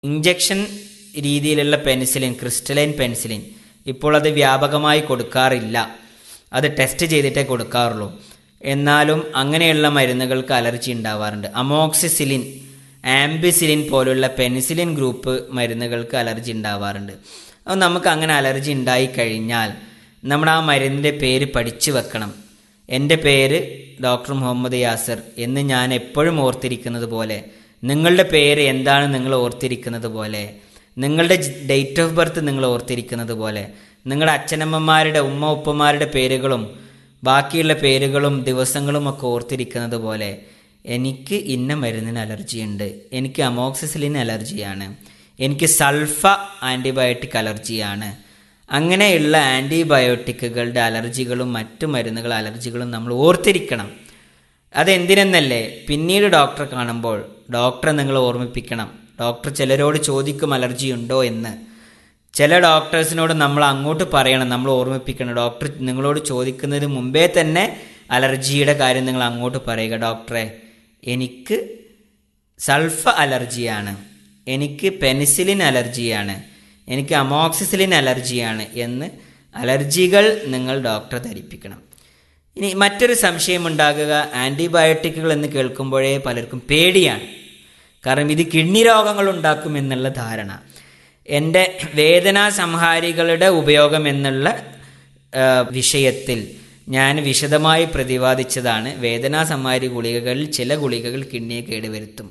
injection രീതിയിലുള്ള penicillin crystalline penicillin ഇപ്പോൾ അത് വ്യാപകമായി കൊടുക്കാറില്ല അത് ടെസ്റ്റ് ചെയ്തിട്ടേ കൊടുക്കാറുള്ളൂ എന്നാലും അങ്ങനെയുള്ള മരുന്നുകൾക്ക് അലർജി ഉണ്ടാവാറുണ്ട് അമോക്സിസിലിൻ ആംബിസിലിൻ പോലുള്ള പെൻസിലിൻ ഗ്രൂപ്പ് മരുന്നുകൾക്ക് അലർജി ഉണ്ടാവാറുണ്ട് അപ്പോൾ നമുക്ക് അങ്ങനെ അലർജി ഉണ്ടായി കഴിഞ്ഞാൽ നമ്മൾ ആ മരുന്നിൻ്റെ പേര് പഠിച്ചു വെക്കണം എൻ്റെ പേര് ഡോക്ടർ മുഹമ്മദ് യാസർ എന്ന് ഞാൻ എപ്പോഴും ഓർത്തിരിക്കുന്നത് പോലെ നിങ്ങളുടെ പേര് എന്താണ് നിങ്ങൾ ഓർത്തിരിക്കുന്നത് പോലെ നിങ്ങളുടെ ഡേറ്റ് ഓഫ് ബർത്ത് നിങ്ങൾ ഓർത്തിരിക്കുന്നത് പോലെ നിങ്ങളുടെ അച്ഛനമ്മമാരുടെ ഉമ്മ ഉപ്പമാരുടെ പേരുകളും ബാക്കിയുള്ള പേരുകളും ദിവസങ്ങളും ഒക്കെ ഓർത്തിരിക്കുന്നത് പോലെ എനിക്ക് ഇന്ന മരുന്നിന് അലർജിയുണ്ട് എനിക്ക് അമോക്സിസിലിന് അലർജിയാണ് എനിക്ക് സൾഫ ആൻറ്റിബയോട്ടിക് അലർജിയാണ് അങ്ങനെയുള്ള ആൻറ്റിബയോട്ടിക്കുകളുടെ അലർജികളും മറ്റു മരുന്നുകൾ അലർജികളും നമ്മൾ ഓർത്തിരിക്കണം അതെന്തിനെന്നല്ലേ പിന്നീട് ഡോക്ടറെ കാണുമ്പോൾ ഡോക്ടറെ നിങ്ങൾ ഓർമ്മിപ്പിക്കണം ഡോക്ടർ ചിലരോട് ചോദിക്കും അലർജി ഉണ്ടോ എന്ന് ചില ഡോക്ടേഴ്സിനോട് നമ്മൾ അങ്ങോട്ട് പറയണം നമ്മൾ ഓർമ്മിപ്പിക്കണം ഡോക്ടർ നിങ്ങളോട് ചോദിക്കുന്നതിന് മുമ്പേ തന്നെ അലർജിയുടെ കാര്യം നിങ്ങൾ അങ്ങോട്ട് പറയുക ഡോക്ടറെ എനിക്ക് സൾഫ അലർജിയാണ് എനിക്ക് പെനിസിലിൻ അലർജിയാണ് എനിക്ക് അമോക്സിസിലിൻ അലർജിയാണ് എന്ന് അലർജികൾ നിങ്ങൾ ഡോക്ടറെ ധരിപ്പിക്കണം ഇനി മറ്റൊരു സംശയം ഉണ്ടാകുക ആൻറ്റിബയോട്ടിക്കുകൾ എന്ന് കേൾക്കുമ്പോഴേ പലർക്കും പേടിയാണ് കാരണം ഇത് കിഡ്നി രോഗങ്ങൾ ഉണ്ടാക്കും എന്നുള്ള ധാരണ എൻ്റെ വേദനാ സംഹാരികളുടെ ഉപയോഗം എന്നുള്ള വിഷയത്തിൽ ഞാൻ വിശദമായി പ്രതിപാദിച്ചതാണ് വേദനാ സംഹാരി ഗുളികകളിൽ ചില ഗുളികകൾ കിഡ്നിയെ കേടുവരുത്തും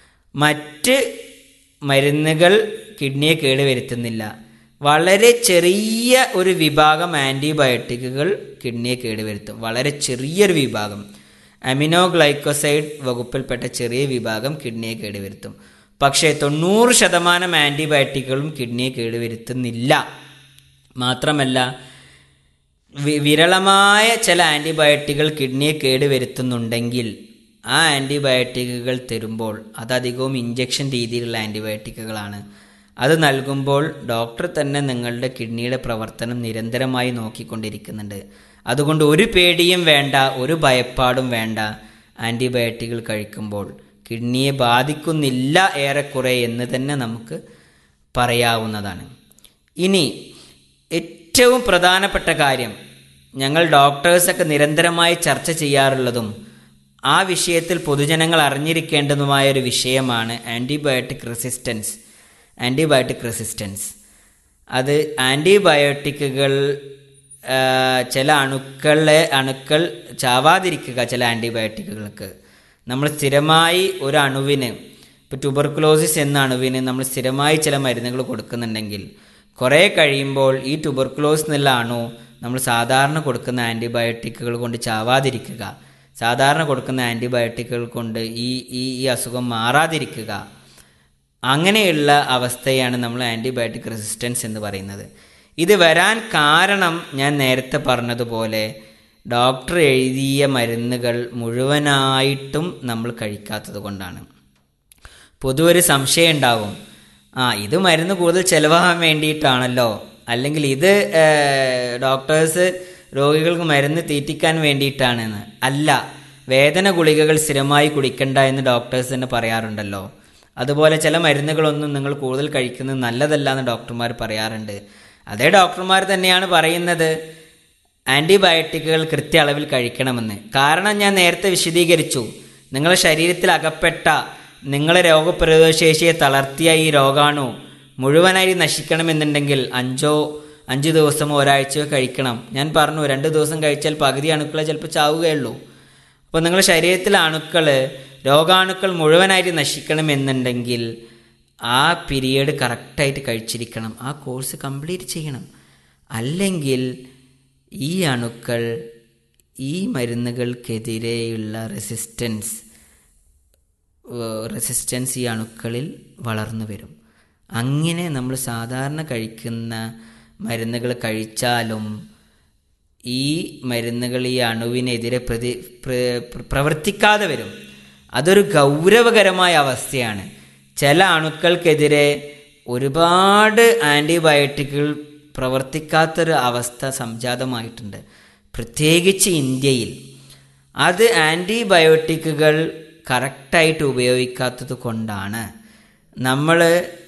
മറ്റ് മരുന്നുകൾ കിഡ്നിയെ കേടുവരുത്തുന്നില്ല വളരെ ചെറിയ ഒരു വിഭാഗം ആൻറ്റിബയോട്ടിക്കുകൾ കിഡ്നിയെ കേടുവരുത്തും വളരെ ചെറിയൊരു വിഭാഗം അമിനോ ഗ്ലൈക്കോസൈഡ് വകുപ്പിൽപ്പെട്ട ചെറിയ വിഭാഗം കിഡ്നിയെ കേടുവരുത്തും പക്ഷേ തൊണ്ണൂറ് ശതമാനം ആൻറ്റിബയോട്ടിക്കുകളും കിഡ്നിയെ കേടുവരുത്തുന്നില്ല മാത്രമല്ല വിരളമായ ചില ആൻറ്റിബയോട്ടിക്കുകൾ കിഡ്നിയെ കേടുവരുത്തുന്നുണ്ടെങ്കിൽ ആ ആൻറ്റിബയോട്ടിക്കുകൾ തരുമ്പോൾ അതധികവും ഇഞ്ചക്ഷൻ രീതിയിലുള്ള ആൻറ്റിബയോട്ടിക്കുകളാണ് അത് നൽകുമ്പോൾ ഡോക്ടർ തന്നെ നിങ്ങളുടെ കിഡ്നിയുടെ പ്രവർത്തനം നിരന്തരമായി നോക്കിക്കൊണ്ടിരിക്കുന്നുണ്ട് അതുകൊണ്ട് ഒരു പേടിയും വേണ്ട ഒരു ഭയപ്പാടും വേണ്ട ആൻറ്റിബയോട്ടിക്കുകൾ കഴിക്കുമ്പോൾ കിഡ്നിയെ ബാധിക്കുന്നില്ല ഏറെക്കുറെ എന്ന് തന്നെ നമുക്ക് പറയാവുന്നതാണ് ഇനി ഏറ്റവും പ്രധാനപ്പെട്ട കാര്യം ഞങ്ങൾ ഡോക്ടേഴ്സൊക്കെ നിരന്തരമായി ചർച്ച ചെയ്യാറുള്ളതും ആ വിഷയത്തിൽ പൊതുജനങ്ങൾ അറിഞ്ഞിരിക്കേണ്ടതുമായ ഒരു വിഷയമാണ് ആൻറ്റിബയോട്ടിക് റെസിസ്റ്റൻസ് ആൻറ്റിബയോട്ടിക് റെസിസ്റ്റൻസ് അത് ആൻറ്റിബയോട്ടിക്കുകൾ ചില അണുക്കളെ അണുക്കൾ ചാവാതിരിക്കുക ചില ആൻറ്റിബയോട്ടിക്കുകൾക്ക് നമ്മൾ സ്ഥിരമായി ഒരു അണുവിന് ഇപ്പോൾ ട്യൂബർക്കുലോസിസ് എന്ന അണുവിന് നമ്മൾ സ്ഥിരമായി ചില മരുന്നുകൾ കൊടുക്കുന്നുണ്ടെങ്കിൽ കുറേ കഴിയുമ്പോൾ ഈ ട്യൂബർക്കുലോസ് എന്നുള്ള അണു നമ്മൾ സാധാരണ കൊടുക്കുന്ന ആൻറ്റിബയോട്ടിക്കുകൾ കൊണ്ട് ചാവാതിരിക്കുക സാധാരണ കൊടുക്കുന്ന ആൻറ്റിബയോട്ടിക്കുകൾ കൊണ്ട് ഈ ഈ ഈ അസുഖം മാറാതിരിക്കുക അങ്ങനെയുള്ള അവസ്ഥയാണ് നമ്മൾ ആൻറ്റിബയോട്ടിക് റെസിസ്റ്റൻസ് എന്ന് പറയുന്നത് ഇത് വരാൻ കാരണം ഞാൻ നേരത്തെ പറഞ്ഞതുപോലെ ഡോക്ടർ എഴുതിയ മരുന്നുകൾ മുഴുവനായിട്ടും നമ്മൾ കഴിക്കാത്തത് കൊണ്ടാണ് പൊതുവൊരു സംശയം ഉണ്ടാവും ആ ഇത് മരുന്ന് കൂടുതൽ ചിലവാകാൻ വേണ്ടിയിട്ടാണല്ലോ അല്ലെങ്കിൽ ഇത് ഡോക്ടേഴ്സ് രോഗികൾക്ക് മരുന്ന് തീറ്റിക്കാൻ വേണ്ടിയിട്ടാണെന്ന് അല്ല വേദന ഗുളികകൾ സ്ഥിരമായി കുടിക്കണ്ട എന്ന് ഡോക്ടേഴ്സ് തന്നെ പറയാറുണ്ടല്ലോ അതുപോലെ ചില മരുന്നുകളൊന്നും നിങ്ങൾ കൂടുതൽ കഴിക്കുന്നത് നല്ലതല്ല എന്ന് ഡോക്ടർമാർ പറയാറുണ്ട് അതേ ഡോക്ടർമാർ തന്നെയാണ് പറയുന്നത് ആൻറ്റിബയോട്ടിക്കുകൾ കൃത്യ അളവിൽ കഴിക്കണമെന്ന് കാരണം ഞാൻ നേരത്തെ വിശദീകരിച്ചു നിങ്ങളുടെ ശരീരത്തിൽ അകപ്പെട്ട നിങ്ങളെ രോഗപ്രതിരോധശേഷിയെ തളർത്തിയ ഈ രോഗാണു മുഴുവനായി നശിക്കണമെന്നുണ്ടെങ്കിൽ അഞ്ചോ അഞ്ച് ദിവസമോ ഒരാഴ്ചയോ കഴിക്കണം ഞാൻ പറഞ്ഞു രണ്ട് ദിവസം കഴിച്ചാൽ പകുതി അണുക്കളെ ചിലപ്പോൾ ചാവുകയുള്ളൂ അപ്പോൾ നിങ്ങളുടെ ശരീരത്തിലെ അണുക്കൾ രോഗാണുക്കൾ മുഴുവനായിട്ട് നശിക്കണം എന്നുണ്ടെങ്കിൽ ആ പീരീഡ് കറക്റ്റായിട്ട് കഴിച്ചിരിക്കണം ആ കോഴ്സ് കംപ്ലീറ്റ് ചെയ്യണം അല്ലെങ്കിൽ ഈ അണുക്കൾ ഈ മരുന്നുകൾക്കെതിരെയുള്ള റെസിസ്റ്റൻസ് റെസിസ്റ്റൻസ് ഈ അണുക്കളിൽ വളർന്നു വരും അങ്ങനെ നമ്മൾ സാധാരണ കഴിക്കുന്ന മരുന്നുകൾ കഴിച്ചാലും ഈ മരുന്നുകൾ ഈ അണുവിനെതിരെ പ്രതി പ്രവർത്തിക്കാതെ വരും അതൊരു ഗൗരവകരമായ അവസ്ഥയാണ് ചില അണുക്കൾക്കെതിരെ ഒരുപാട് ആൻറ്റിബയോട്ടിക്കുകൾ പ്രവർത്തിക്കാത്തൊരു അവസ്ഥ സംജാതമായിട്ടുണ്ട് പ്രത്യേകിച്ച് ഇന്ത്യയിൽ അത് ആൻറ്റിബയോട്ടിക്കുകൾ കറക്റ്റായിട്ട് ഉപയോഗിക്കാത്തത് കൊണ്ടാണ് നമ്മൾ